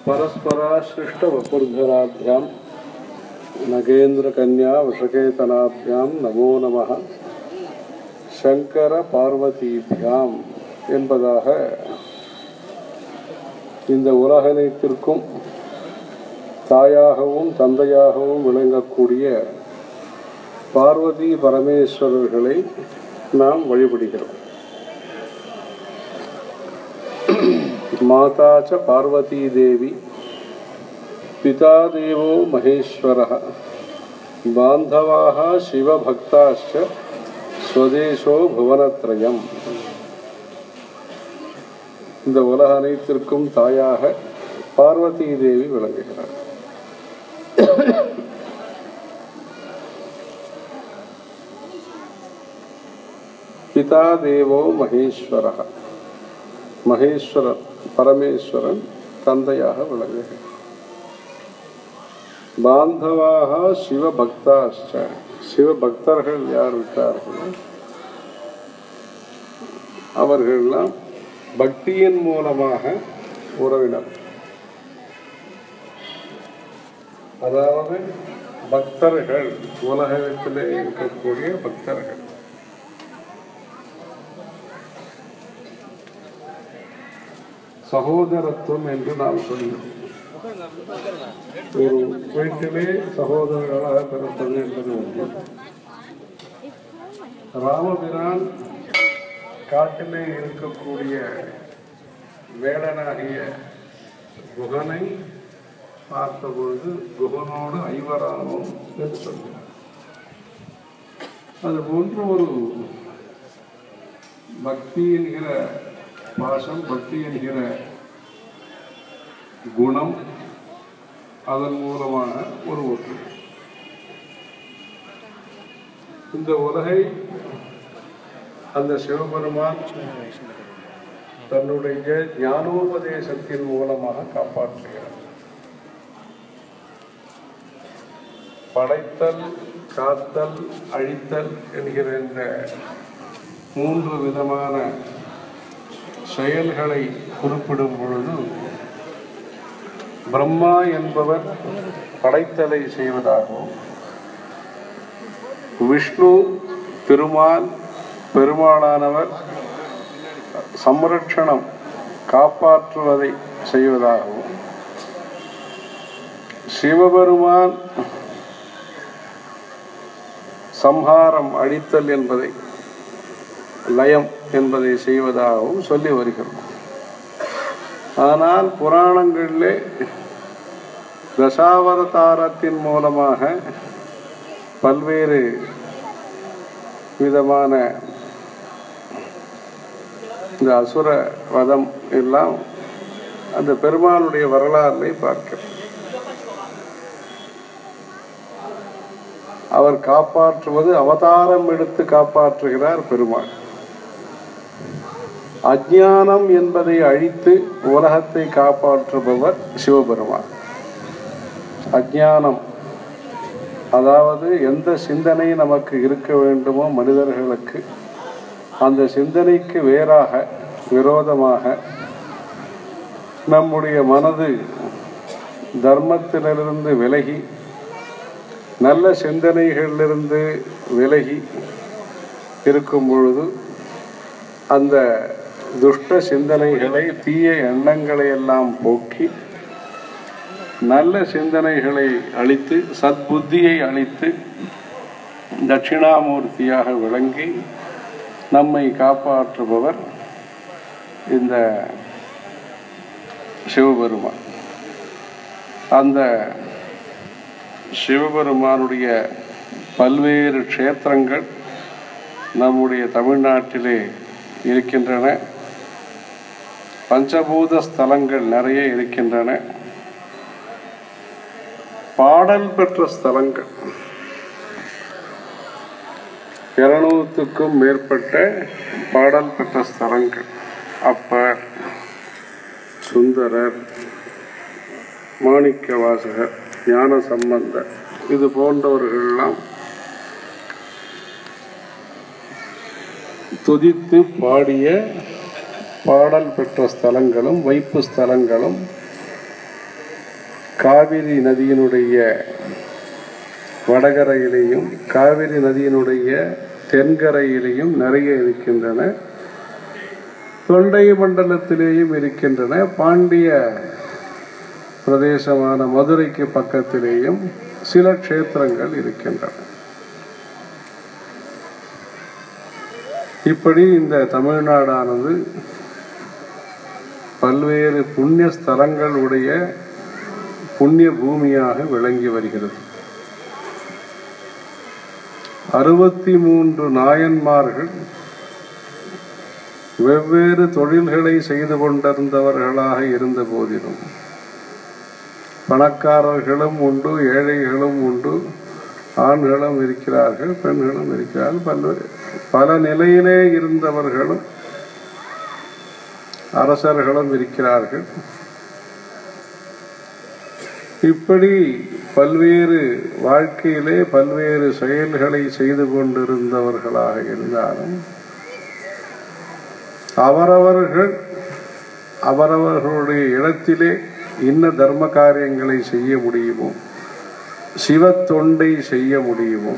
परस्पराश्लिष्टवपुर्धराभ्यां नगेन्द्रकन्या वृषकेतनाभ्यां नमो நமः சங்கர பார்வதிபியாம் என்பதாக இந்த உலகனைத்திற்கும் தாயாகவும் தந்தையாகவும் விளங்கக்கூடிய பார்வதி பரமேஸ்வரர்களை நாம் வழிபடுகிறோம் माता च पार्वती देवी पिता देवो महेश्वरः बान्धवाः शिवभक्ताश्च स्वदेशो भुवनत्रயம் இந்த உலக அனைத்திற்கும் தாயாக பார்வதி தேவி விளங்குகிறார் பிதா தேவோ மகேஸ்வரः மகேஸ்வரன் பரமேஸ்வரன் தந்தையாக விளங்குகிறார் பாந்தவாக சிவபக்தாச்ச சிவபக்தர்கள் யார் இருக்கார்களோ அவர்கள்லாம் பக்தியின் மூலமாக உறவினர் அதாவது பக்தர்கள் உலகத்திலே இருக்கக்கூடிய பக்தர்கள் சகோதரத்துவம் என்று நாம் சொல்கிறோம் ஒரு வீட்டிலே சகோதரர்களாக பிறப்பது என்பது ஒன்று ராமபிரான் காட்டிலே இருக்கக்கூடிய வேடனாகிய குகனை பார்த்தபொழுது குகனோடு ஐவரானோம் என்று சொல்கிறார் அது போன்ற ஒரு பக்தி என்கிற பாசம் பக்தி என்கிற குணம் அதன் மூலமாக ஒரு ஒற்று இந்த உலகை அந்த சிவபெருமான் தன்னுடைய ஞானோபதேசத்தின் மூலமாக காப்பாற்றுகிறார் படைத்தல் காத்தல் அழித்தல் என்கிற இந்த மூன்று விதமான செயல்களை குறிப்பிடும் பொழுது பிரம்மா என்பவர் படைத்தலை செய்வதாகவும் விஷ்ணு திருமால் பெருமாளானவர் சம்ரட்சணம் காப்பாற்றுவதை செய்வதாகவும் சிவபெருமான் சம்ஹாரம் அழித்தல் என்பதை லயம் என்பதை செய்வதாகவும் சொல்லி வருகிறோம் ஆனால் புராணங்களிலே தசாவதாரத்தின் மூலமாக பல்வேறு விதமான இந்த அசுர வதம் எல்லாம் அந்த பெருமானுடைய வரலாறுகளை பார்க்கிறோம் அவர் காப்பாற்றுவது அவதாரம் எடுத்து காப்பாற்றுகிறார் பெருமாள் அஜானம் என்பதை அழித்து உலகத்தை காப்பாற்றுபவர் சிவபெருமான் அஜானம் அதாவது எந்த சிந்தனை நமக்கு இருக்க வேண்டுமோ மனிதர்களுக்கு அந்த சிந்தனைக்கு வேறாக விரோதமாக நம்முடைய மனது தர்மத்திலிருந்து விலகி நல்ல சிந்தனைகளிலிருந்து விலகி இருக்கும் பொழுது அந்த துஷ்ட சிந்தனைகளை தீய எண்ணங்களை எல்லாம் போக்கி நல்ல சிந்தனைகளை அளித்து சத்புத்தியை அளித்து தட்சிணாமூர்த்தியாக விளங்கி நம்மை காப்பாற்றுபவர் இந்த சிவபெருமான் அந்த சிவபெருமானுடைய பல்வேறு க்ஷேத்திரங்கள் நம்முடைய தமிழ்நாட்டிலே இருக்கின்றன பஞ்சபூத ஸ்தலங்கள் நிறைய இருக்கின்றன பாடல் பெற்ற ஸ்தலங்கள் இருநூற்றுக்கும் மேற்பட்ட பாடல் பெற்ற ஸ்தலங்கள் அப்பர் சுந்தரர் மாணிக்க வாசகர் ஞான சம்பந்தர் இது போன்றவர்கள்லாம் துதித்து பாடிய பாடல் பெற்ற ஸ்தலங்களும் வைப்பு ஸ்தலங்களும் காவிரி நதியினுடைய வடகரையிலேயும் காவிரி நதியினுடைய தென்கரையிலேயும் நிறைய இருக்கின்றன தொண்டை மண்டலத்திலேயும் இருக்கின்றன பாண்டிய பிரதேசமான மதுரைக்கு பக்கத்திலேயும் சில க்ஷேத்திரங்கள் இருக்கின்றன இப்படி இந்த தமிழ்நாடானது பல்வேறு புண்ணிய ஸ்தலங்கள் உடைய புண்ணிய பூமியாக விளங்கி வருகிறது அறுபத்தி மூன்று நாயன்மார்கள் வெவ்வேறு தொழில்களை செய்து கொண்டிருந்தவர்களாக இருந்த போதிலும் பணக்காரர்களும் உண்டு ஏழைகளும் உண்டு ஆண்களும் இருக்கிறார்கள் பெண்களும் இருக்கிறார்கள் பல்வேறு பல நிலையிலே இருந்தவர்களும் அரசர்களும் இருக்கிறார்கள் இப்படி பல்வேறு வாழ்க்கையிலே பல்வேறு செயல்களை செய்து கொண்டிருந்தவர்களாக இருந்தாலும் அவரவர்கள் அவரவர்களுடைய இடத்திலே இன்ன தர்ம காரியங்களை செய்ய முடியுமோ சிவ தொண்டை செய்ய முடியுமோ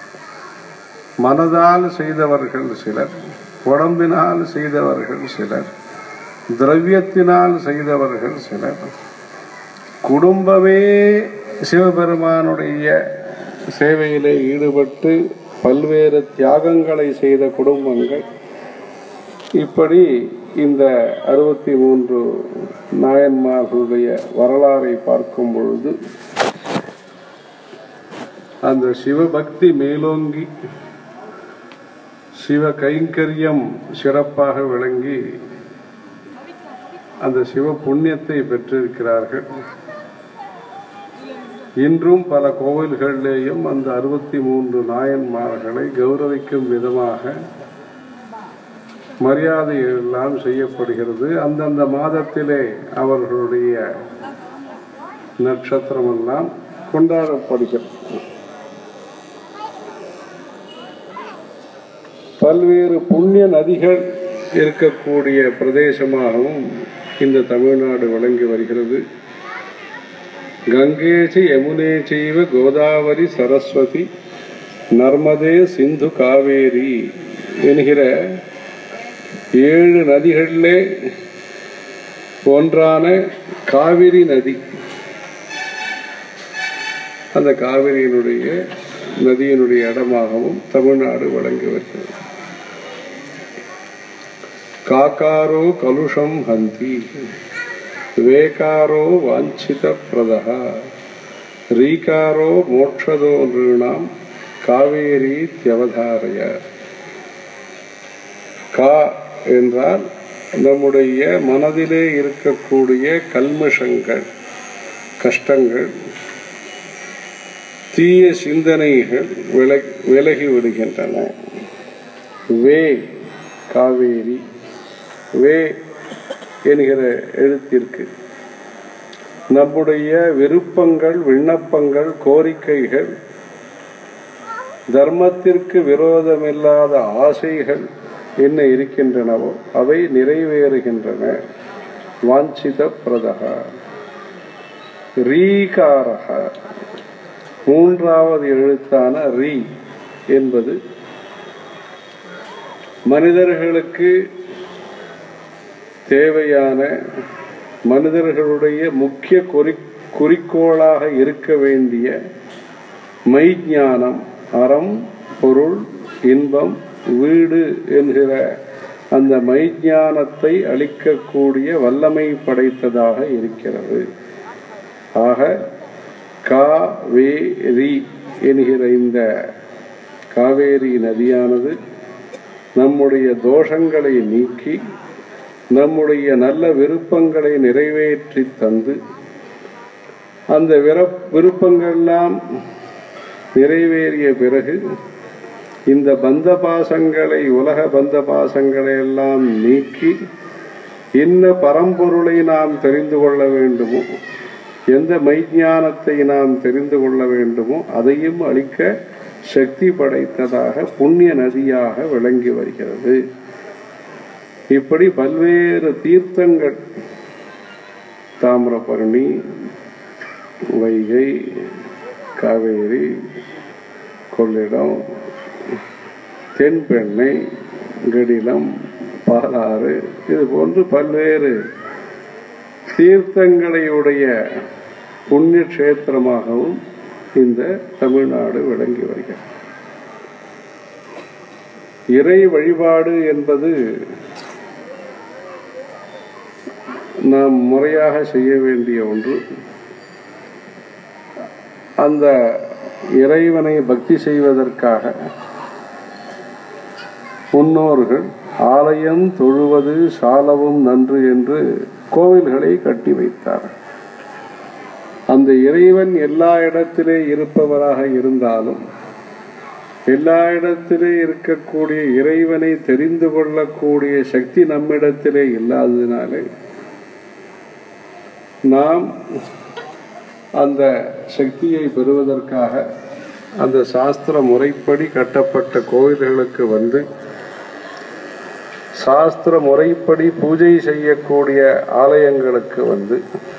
மனதால் செய்தவர்கள் சிலர் உடம்பினால் செய்தவர்கள் சிலர் திரவியத்தினால் செய்தவர்கள் சிலர் குடும்பமே சிவபெருமானுடைய சேவையிலே ஈடுபட்டு பல்வேறு தியாகங்களை செய்த குடும்பங்கள் இப்படி இந்த அறுபத்தி மூன்று நாயன்மார்களுடைய வரலாறை பார்க்கும் பொழுது அந்த சிவபக்தி மேலோங்கி சிவ கைங்கரியம் சிறப்பாக விளங்கி அந்த சிவ புண்ணியத்தை பெற்றிருக்கிறார்கள் இன்றும் பல கோவில்களிலேயும் அந்த அறுபத்தி மூன்று நாயன்மார்களை கௌரவிக்கும் விதமாக மரியாதை எல்லாம் செய்யப்படுகிறது அந்தந்த மாதத்திலே அவர்களுடைய நட்சத்திரம் எல்லாம் கொண்டாடப்படுகிறது பல்வேறு புண்ணிய நதிகள் இருக்கக்கூடிய பிரதேசமாகவும் இந்த தமிழ்நாடு விளங்கி வருகிறது கங்கேச்சி யமுனே செய்வ கோதாவரி சரஸ்வதி நர்மதே சிந்து காவேரி என்கிற ஏழு நதிகளிலே ஒன்றான காவிரி நதி அந்த காவிரியினுடைய நதியினுடைய இடமாகவும் தமிழ்நாடு விளங்கி வருகிறது காக்காரோ கலுஷம் ஹந்தி வேகாரோ வாஞ்சித பிரதக ரீகாரோ மோட்சதோ நிருணாம் காவேரி தியவதாரய கா என்றால் நம்முடைய மனதிலே இருக்கக்கூடிய கல்மஷங்கள் கஷ்டங்கள் தீய சிந்தனைகள் விலகி விலகி விடுகின்றன வே காவேரி வே என்கிற எழுத்திற்கு நம்முடைய விருப்பங்கள் விண்ணப்பங்கள் கோரிக்கைகள் தர்மத்திற்கு விரோதமில்லாத ஆசைகள் என்ன இருக்கின்றனவோ அவை நிறைவேறுகின்றன வாஞ்சித பிரதக ரீகாரக மூன்றாவது எழுத்தான ரீ என்பது மனிதர்களுக்கு தேவையான மனிதர்களுடைய முக்கிய குறி குறிக்கோளாக இருக்க வேண்டிய மெய்ஞானம் அறம் பொருள் இன்பம் வீடு என்கிற அந்த மெய்ஞானத்தை அளிக்கக்கூடிய வல்லமை படைத்ததாக இருக்கிறது ஆக காவேரி என்கிற இந்த காவேரி நதியானது நம்முடைய தோஷங்களை நீக்கி நம்முடைய நல்ல விருப்பங்களை நிறைவேற்றி தந்து அந்த விர- விருப்பங்கள்லாம் நிறைவேறிய பிறகு இந்த பந்த பாசங்களை உலக பந்த பாசங்களை எல்லாம் நீக்கி இன்ன பரம்பொருளை நாம் தெரிந்து கொள்ள வேண்டுமோ எந்த மெய்ஞானத்தை நாம் தெரிந்து கொள்ள வேண்டுமோ அதையும் அளிக்க சக்தி படைத்ததாக புண்ணிய நதியாக விளங்கி வருகிறது இப்படி பல்வேறு தீர்த்தங்கள் தாமிரபரணி வைகை காவேரி கொள்ளிடம் தென்பெண்ணை கடிலம் பாலாறு இது போன்று பல்வேறு தீர்த்தங்களை உடைய புண்ணிய கஷேத்திரமாகவும் இந்த தமிழ்நாடு விளங்கி வருகிறது இறை வழிபாடு என்பது நாம் முறையாக செய்ய வேண்டிய ஒன்று அந்த இறைவனை பக்தி செய்வதற்காக முன்னோர்கள் ஆலயம் தொழுவது சாலவும் நன்று என்று கோவில்களை கட்டி வைத்தார் அந்த இறைவன் எல்லா இடத்திலே இருப்பவராக இருந்தாலும் எல்லா இடத்திலே இருக்கக்கூடிய இறைவனை தெரிந்து கொள்ளக்கூடிய சக்தி நம்மிடத்திலே இல்லாததினாலே நாம் அந்த சக்தியை பெறுவதற்காக அந்த சாஸ்திர முறைப்படி கட்டப்பட்ட கோயில்களுக்கு வந்து சாஸ்திர முறைப்படி பூஜை செய்யக்கூடிய ஆலயங்களுக்கு வந்து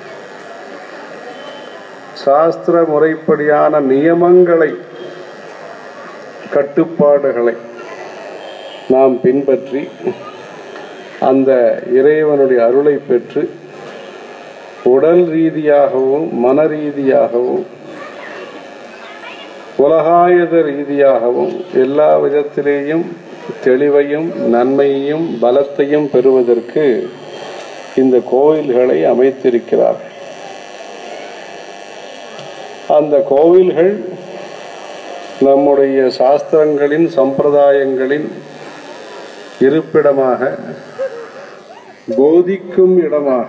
சாஸ்திர முறைப்படியான நியமங்களை கட்டுப்பாடுகளை நாம் பின்பற்றி அந்த இறைவனுடைய அருளை பெற்று உடல் ரீதியாகவும் மன ரீதியாகவும் உலகாயத ரீதியாகவும் எல்லா விதத்திலேயும் தெளிவையும் நன்மையையும் பலத்தையும் பெறுவதற்கு இந்த கோவில்களை அமைத்திருக்கிறார் அந்த கோவில்கள் நம்முடைய சாஸ்திரங்களின் சம்பிரதாயங்களின் இருப்பிடமாக போதிக்கும் இடமாக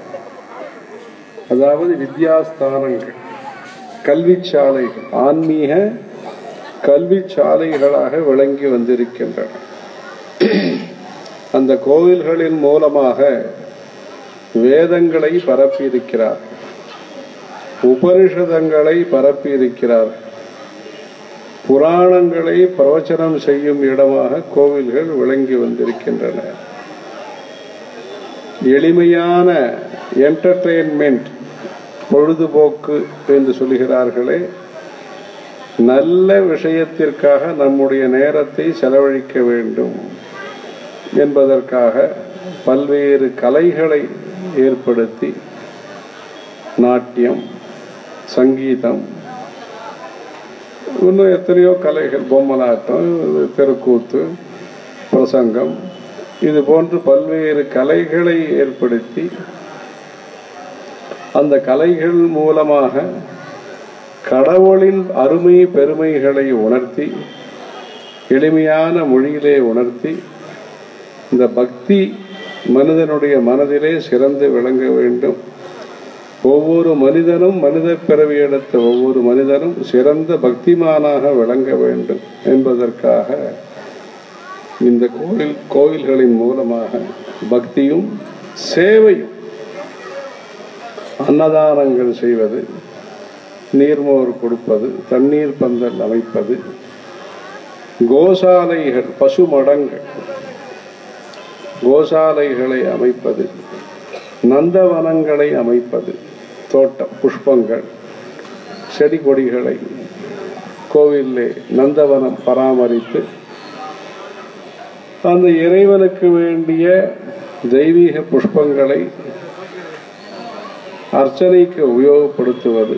அதாவது வித்யாஸ்தானங்கள் கல்வி சாலைகள் ஆன்மீக கல்வி சாலைகளாக விளங்கி வந்திருக்கின்றன அந்த கோவில்களின் மூலமாக வேதங்களை பரப்பியிருக்கிறார் உபனிஷதங்களை பரப்பியிருக்கிறார் புராணங்களை பிரவச்சனம் செய்யும் இடமாக கோவில்கள் விளங்கி வந்திருக்கின்றன எளிமையான என்டர்டெயின்மெண்ட் பொழுதுபோக்கு என்று சொல்கிறார்களே நல்ல விஷயத்திற்காக நம்முடைய நேரத்தை செலவழிக்க வேண்டும் என்பதற்காக பல்வேறு கலைகளை ஏற்படுத்தி நாட்டியம் சங்கீதம் இன்னும் எத்தனையோ கலைகள் பொம்மலாட்டம் தெருக்கூத்து பிரசங்கம் இது போன்று பல்வேறு கலைகளை ஏற்படுத்தி அந்த கலைகள் மூலமாக கடவுளின் அருமை பெருமைகளை உணர்த்தி எளிமையான மொழியிலே உணர்த்தி இந்த பக்தி மனிதனுடைய மனதிலே சிறந்து விளங்க வேண்டும் ஒவ்வொரு மனிதனும் மனித பிறவி எடுத்த ஒவ்வொரு மனிதனும் சிறந்த பக்திமானாக விளங்க வேண்டும் என்பதற்காக இந்த கோவில் கோவில்களின் மூலமாக பக்தியும் சேவையும் அன்னதானங்கள் செய்வது நீர்மோர் கொடுப்பது தண்ணீர் பந்தல் அமைப்பது கோசாலைகள் பசுமடங்கள் கோசாலைகளை அமைப்பது நந்தவனங்களை அமைப்பது தோட்டம் புஷ்பங்கள் செடி கொடிகளை கோவிலே நந்தவனம் பராமரித்து அந்த இறைவனுக்கு வேண்டிய தெய்வீக புஷ்பங்களை அர்ச்சனைக்கு உபயோகப்படுத்துவது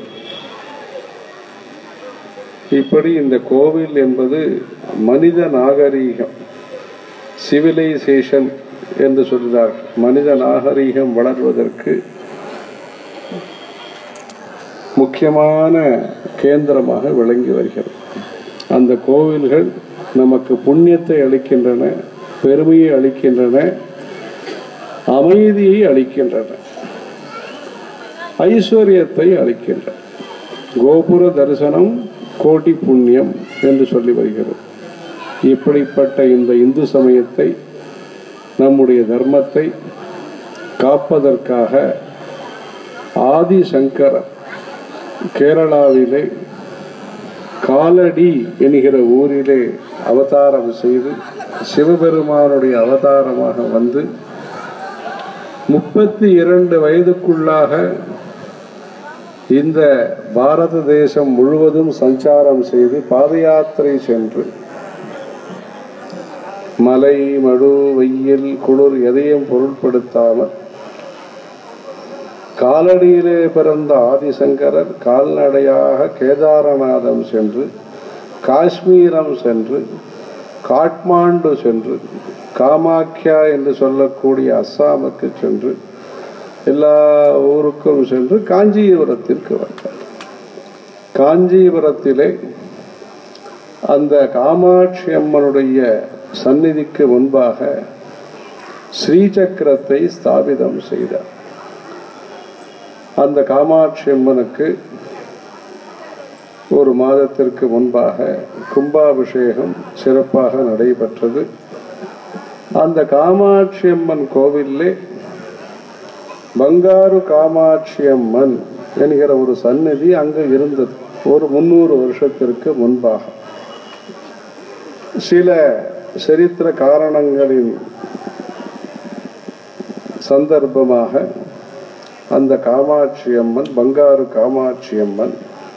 இப்படி இந்த கோவில் என்பது மனித நாகரீகம் சிவிலைசேஷன் என்று சொல்கிறார் மனித நாகரீகம் வளர்வதற்கு முக்கியமான கேந்திரமாக விளங்கி வருகிறது அந்த கோவில்கள் நமக்கு புண்ணியத்தை அளிக்கின்றன பெருமையை அளிக்கின்றன அமைதியை அளிக்கின்றன ஐஸ்வர்யத்தை அளிக்கின்றன கோபுர தரிசனம் கோட்டி புண்ணியம் என்று சொல்லி வருகிறது இப்படிப்பட்ட இந்த இந்து சமயத்தை நம்முடைய தர்மத்தை காப்பதற்காக ஆதிசங்கரர் கேரளாவிலே காலடி என்கிற ஊரிலே அவதாரம் செய்து சிவபெருமானுடைய அவதாரமாக வந்து முப்பத்தி இரண்டு வயதுக்குள்ளாக இந்த பாரத தேசம் முழுவதும் சஞ்சாரம் செய்து பாத யாத்திரை சென்று மலை மடு வெயில் குளிர் எதையும் பொருட்படுத்தாமல் காலடியிலே பிறந்த ஆதிசங்கரர் கால்நடையாக கேதாரநாதம் சென்று காஷ்மீரம் சென்று காட்மாண்டு சென்று காமாக்கியா என்று சொல்லக்கூடிய அஸ்ஸாமுக்கு சென்று எல்லா ஊருக்கும் சென்று காஞ்சிபுரத்திற்கு வந்தார் காஞ்சிபுரத்திலே அந்த காமாட்சி அம்மனுடைய சந்நிதிக்கு முன்பாக ஸ்ரீசக்கரத்தை ஸ்தாபிதம் செய்தார் அந்த காமாட்சி அம்மனுக்கு ஒரு மாதத்திற்கு முன்பாக கும்பாபிஷேகம் சிறப்பாக நடைபெற்றது அந்த காமாட்சி அம்மன் கோவிலே பங்காரு காமாட்சி அம்மன் என்கிற ஒரு சந்நிதி அங்கு இருந்தது ஒரு முன்னூறு வருஷத்திற்கு முன்பாக சில சரித்திர காரணங்களின் சந்தர்ப்பமாக அந்த காமாட்சி அம்மன் பங்காரு காமாட்சி அம்மன்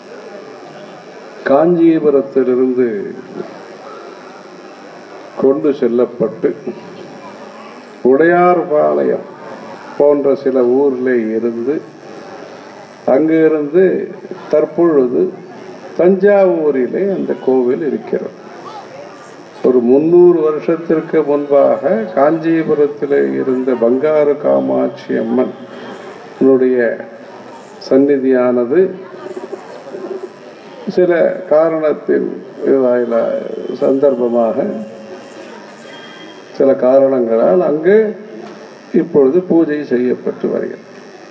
காஞ்சிபுரத்திலிருந்து கொண்டு செல்லப்பட்டு உடையார்பாளையம் போன்ற சில ஊரில் இருந்து அங்கிருந்து தற்பொழுது தஞ்சாவூரிலே அந்த கோவில் இருக்கிறது ஒரு முன்னூறு வருஷத்திற்கு முன்பாக காஞ்சிபுரத்தில் இருந்த பங்காரு காமாட்சி அம்மன் சந்நிதியானது சில காரணத்தின் வாயில சந்தர்ப்பமாக சில காரணங்களால் அங்கு இப்பொழுது பூஜை செய்யப்பட்டு வருகிறது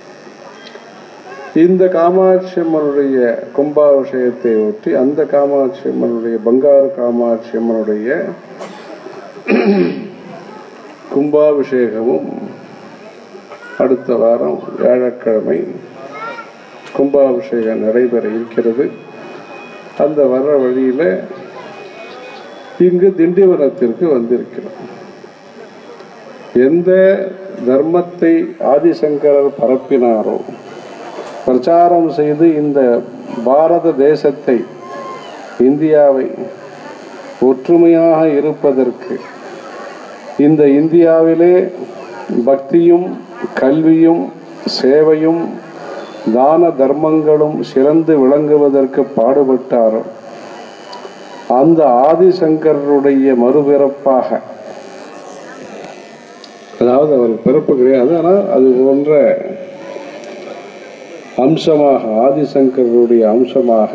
இந்த காமாட்சி அம்மனுடைய கும்பாபிஷேகத்தை ஒட்டி அந்த காமாட்சி அம்மனுடைய பங்காரு காமாட்சி அம்மனுடைய கும்பாபிஷேகமும் அடுத்த வாரம் வியாழக்கிழமை கும்பாபிஷேகம் நடைபெற இருக்கிறது அந்த வர்ற வழியில இங்கு திண்டிவனத்திற்கு வந்திருக்கிறோம் எந்த தர்மத்தை ஆதிசங்கரர் பரப்பினாரோ பிரச்சாரம் செய்து இந்த பாரத தேசத்தை இந்தியாவை ஒற்றுமையாக இருப்பதற்கு இந்த இந்தியாவிலே பக்தியும் கல்வியும் சேவையும் தான தர்மங்களும் சிறந்து விளங்குவதற்கு பாடுபட்டாரோ அந்த ஆதிசங்கருடைய மறுபிறப்பாக அதாவது அவர் பிறப்பு கிடையாது ஆனால் அது போன்ற அம்சமாக ஆதிசங்கருடைய அம்சமாக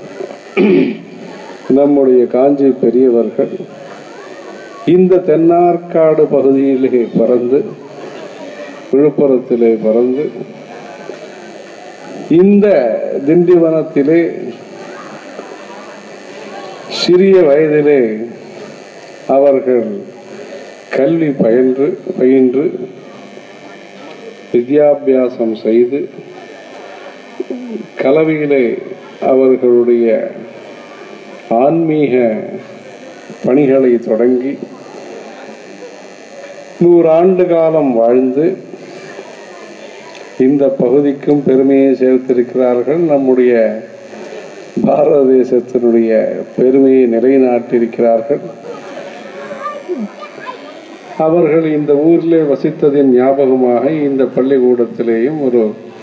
நம்முடைய காஞ்சி பெரியவர்கள் இந்த தென்னார்காடு பகுதியிலே பிறந்து விழுப்புரத்திலே பிறந்து இந்த திண்டிவனத்திலே சிறிய வயதிலே அவர்கள் கல்வி பயின்று பயின்று வித்யாபியாசம் செய்து கலவையிலே அவர்களுடைய ஆன்மீக பணிகளை தொடங்கி நூறாண்டு காலம் வாழ்ந்து இந்த பகுதிக்கும் பெருமையை சேர்த்திருக்கிறார்கள் நம்முடைய பாரத தேசத்தினுடைய பெருமையை நிலைநாட்டியிருக்கிறார்கள் அவர்கள் இந்த ஊரிலே வசித்ததின் ஞாபகமாக இந்த பள்ளிக்கூடத்திலேயும் ஒரு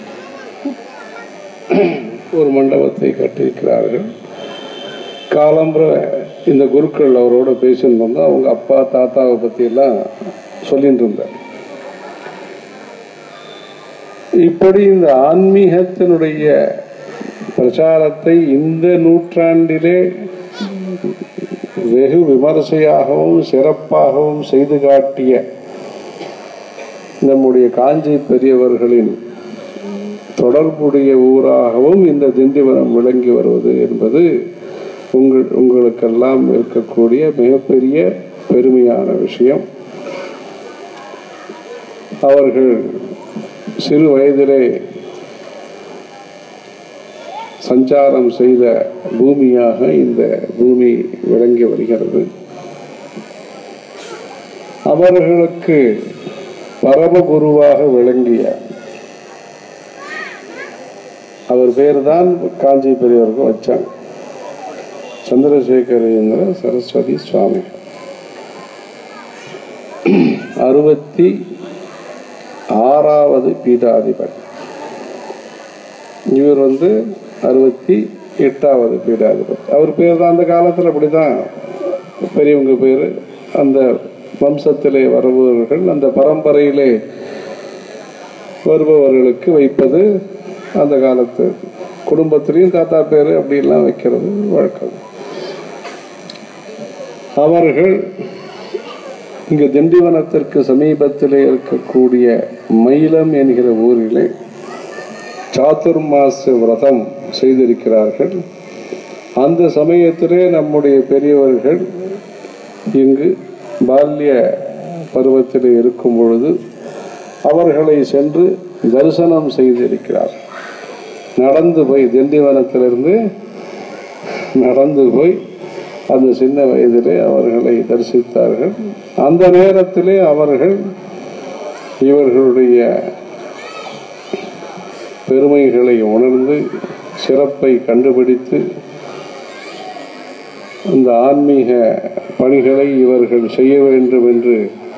ஒரு மண்டபத்தை கட்டியிருக்கிறார்கள் காலம்புற இந்த குருக்கள் அவரோட பேசிட்டு இருந்தோம் அவங்க அப்பா தாத்தாவை பத்தி எல்லாம் சொல்லிட்டு இருந்தார் இப்படி இந்த ஆன்மீகத்தினுடைய பிரச்சாரத்தை இந்த நூற்றாண்டிலே வெகு விமர்சையாகவும் சிறப்பாகவும் செய்து காட்டிய நம்முடைய காஞ்சி பெரியவர்களின் தொடர்புடைய ஊராகவும் இந்த திண்டிவனம் விளங்கி வருவது என்பது உங்கள் உங்களுக்கெல்லாம் இருக்கக்கூடிய மிகப்பெரிய பெருமையான விஷயம் அவர்கள் சிறு வயதிலே சஞ்சாரம் செய்த பூமியாக இந்த பூமி விளங்கி வருகிறது அவர்களுக்கு பரமகுருவாக விளங்கிய அவர் பேர் தான் காஞ்சி பெரியவருக்கும் வச்சாங்க சந்திரசேகரேந்திர சரஸ்வதி சுவாமி அறுபத்தி ஆறாவது பீடாதிபதி இவர் வந்து அறுபத்தி எட்டாவது பீடாதிபதி அவர் பேர் தான் அந்த காலத்தில் அப்படிதான் பெரியவங்க பேர் அந்த வம்சத்திலே வருபவர்கள் அந்த பரம்பரையிலே வருபவர்களுக்கு வைப்பது அந்த காலத்து குடும்பத்திலையும் தாத்தா பேர் அப்படிலாம் வைக்கிறது வழக்கம் அவர்கள் இங்கு திண்டிவனத்திற்கு சமீபத்திலே இருக்கக்கூடிய மயிலம் என்கிற ஊரிலே சாதுர்மாச விரதம் செய்திருக்கிறார்கள் அந்த சமயத்திலே நம்முடைய பெரியவர்கள் இங்கு பால்ய பருவத்தில் இருக்கும் பொழுது அவர்களை சென்று தரிசனம் செய்திருக்கிறார் நடந்து போய் திண்டிவனத்திலிருந்து நடந்து போய் அந்த சின்ன வயதிலே அவர்களை தரிசித்தார்கள் அந்த நேரத்திலே அவர்கள் இவர்களுடைய பெருமைகளை உணர்ந்து சிறப்பை கண்டுபிடித்து இந்த ஆன்மீக பணிகளை இவர்கள் செய்ய வேண்டும் என்று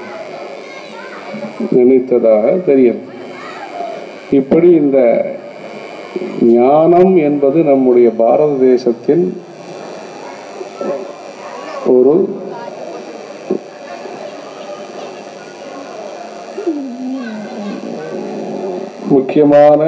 நினைத்ததாக தெரியும் இப்படி இந்த ஞானம் என்பது நம்முடைய பாரத தேசத்தின் ஒரு முக்கியமான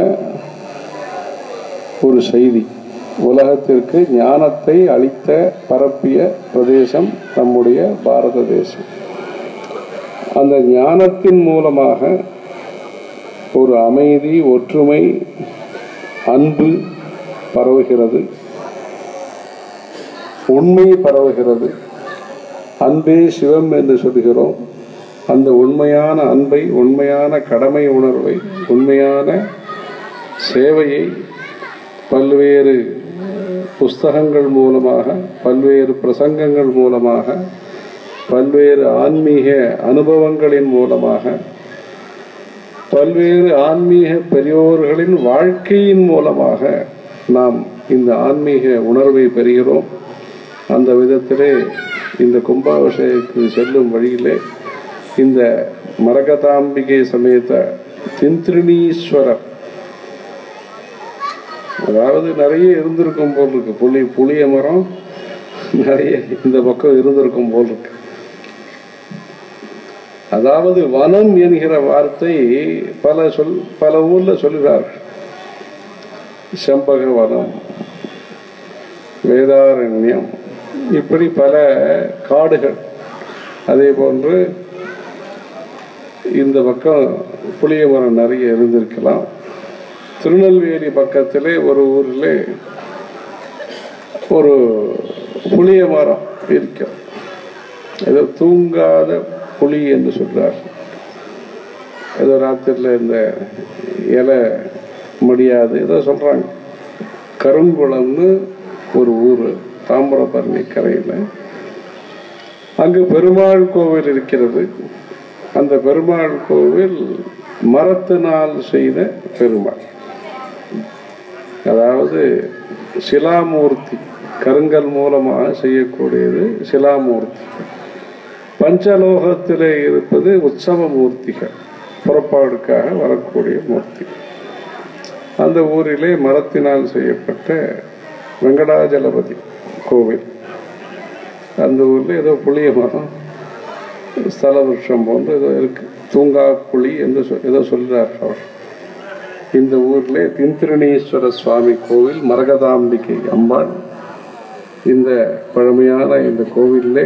ஒரு செய்தி உலகத்திற்கு ஞானத்தை அளித்த பரப்பிய பிரதேசம் நம்முடைய பாரத தேசம் அந்த ஞானத்தின் மூலமாக ஒரு அமைதி ஒற்றுமை அன்பு பரவுகிறது உண்மை பரவுகிறது அன்பே சிவம் என்று சொல்கிறோம் அந்த உண்மையான அன்பை உண்மையான கடமை உணர்வை உண்மையான சேவையை பல்வேறு புஸ்தகங்கள் மூலமாக பல்வேறு பிரசங்கங்கள் மூலமாக பல்வேறு ஆன்மீக அனுபவங்களின் மூலமாக பல்வேறு ஆன்மீக பெரியோர்களின் வாழ்க்கையின் மூலமாக நாம் இந்த ஆன்மீக உணர்வை பெறுகிறோம் அந்த விதத்திலே இந்த கும்பாபிஷேகத்துக்கு செல்லும் வழியிலே இந்த மரகதாம்பிகை சமேத திந்திரிணீஸ்வரர் அதாவது நிறைய இருந்திருக்கும் போல் இருக்கு புளி புளிய மரம் நிறைய இந்த பக்கம் இருந்திருக்கும் போல் இருக்கு அதாவது வனம் என்கிற வார்த்தை பல சொல் பல ஊர்ல சொல்லுகிறார்கள் செம்பக வனம் வேதாரண்யம் இப்படி பல காடுகள் அதே போன்று இந்த பக்கம் புளிய மரம் நிறைய இருந்திருக்கலாம் திருநெல்வேலி பக்கத்திலே ஒரு ஊரில் ஒரு புளிய மரம் இருக்கும் ஏதோ தூங்காத புலி என்று சொல்றார் ஏதோ ராத்திரில இந்த இலை முடியாது ஏதோ சொல்றாங்க கருங்குளம்னு ஒரு ஊர் தாமிரபரணி கரையில் அங்கு பெருமாள் கோவில் இருக்கிறது அந்த பெருமாள் கோவில் மரத்தினால் செய்த பெருமாள் அதாவது சிலாமூர்த்தி கருங்கல் மூலமாக செய்யக்கூடியது சிலாமூர்த்தி பஞ்சலோகத்திலே இருப்பது உற்சவ மூர்த்திகள் புறப்பாடுக்காக வரக்கூடிய மூர்த்தி அந்த ஊரிலே மரத்தினால் செய்யப்பட்ட வெங்கடாஜலபதி கோவில் அந்த ஊரில் ஏதோ புளிய மரம் ஸ்தல விருஷம் போன்று ஏதோ இருக்கு தூங்கா புலி என்று சொ- ஏதோ சொல்றார் அவர் இந்த ஊரிலே திந்திரணீஸ்வர சுவாமி கோவில் மரகதாம்பிகை அம்பாள் இந்த பழமையான இந்த கோவிலிலே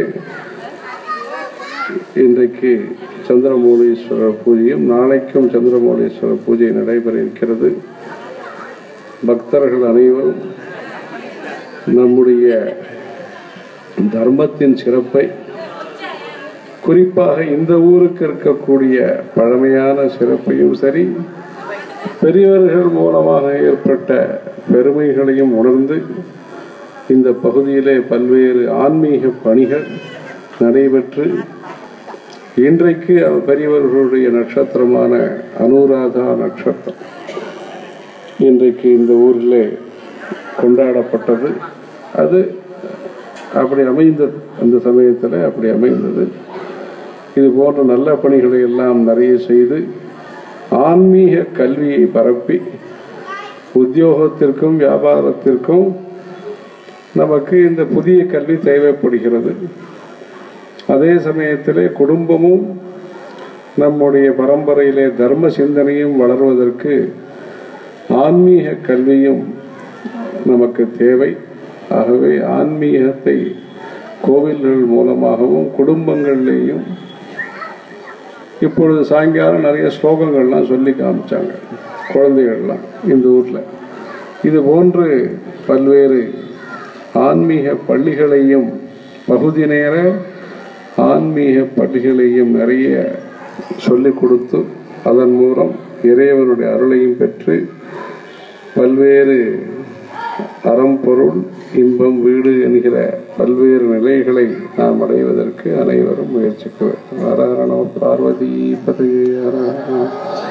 இன்றைக்கு சந்திரமௌலீஸ்வரர் பூஜையும் நாளைக்கும் சந்திரமௌலீஸ்வரர் பூஜை நடைபெற இருக்கிறது பக்தர்கள் அனைவரும் நம்முடைய தர்மத்தின் சிறப்பை குறிப்பாக இந்த ஊருக்கு இருக்கக்கூடிய பழமையான சிறப்பையும் சரி பெரியவர்கள் மூலமாக ஏற்பட்ட பெருமைகளையும் உணர்ந்து இந்த பகுதியிலே பல்வேறு ஆன்மீக பணிகள் நடைபெற்று இன்றைக்கு பெரியவர்களுடைய நட்சத்திரமான அனுராதா நட்சத்திரம் இன்றைக்கு இந்த ஊரில் கொண்டாடப்பட்டது அது அப்படி அமைந்தது அந்த சமயத்தில் அப்படி அமைந்தது இது போன்ற நல்ல பணிகளை எல்லாம் நிறைய செய்து ஆன்மீக கல்வியை பரப்பி உத்தியோகத்திற்கும் வியாபாரத்திற்கும் நமக்கு இந்த புதிய கல்வி தேவைப்படுகிறது அதே சமயத்திலே குடும்பமும் நம்முடைய பரம்பரையிலே தர்ம சிந்தனையும் வளர்வதற்கு ஆன்மீக கல்வியும் நமக்கு தேவை ஆகவே ஆன்மீகத்தை கோவில்கள் மூலமாகவும் குடும்பங்கள்லேயும் இப்பொழுது சாயங்காலம் நிறைய ஸ்லோகங்கள்லாம் சொல்லி காமிச்சாங்க குழந்தைகள்லாம் இந்த ஊரில் இது போன்று பல்வேறு ஆன்மீக பள்ளிகளையும் பகுதி நேர ஆன்மீக பள்ளிகளையும் நிறைய சொல்லிக் கொடுத்து அதன் மூலம் இறைவனுடைய அருளையும் பெற்று பல்வேறு அறம் பொருள் இன்பம் வீடு என்கிற பல்வேறு நிலைகளை நாம் அடைவதற்கு அனைவரும் முயற்சிக்க வேண்டும் ஹர ஹர நம பார்வதி பதவி ஹர ஹர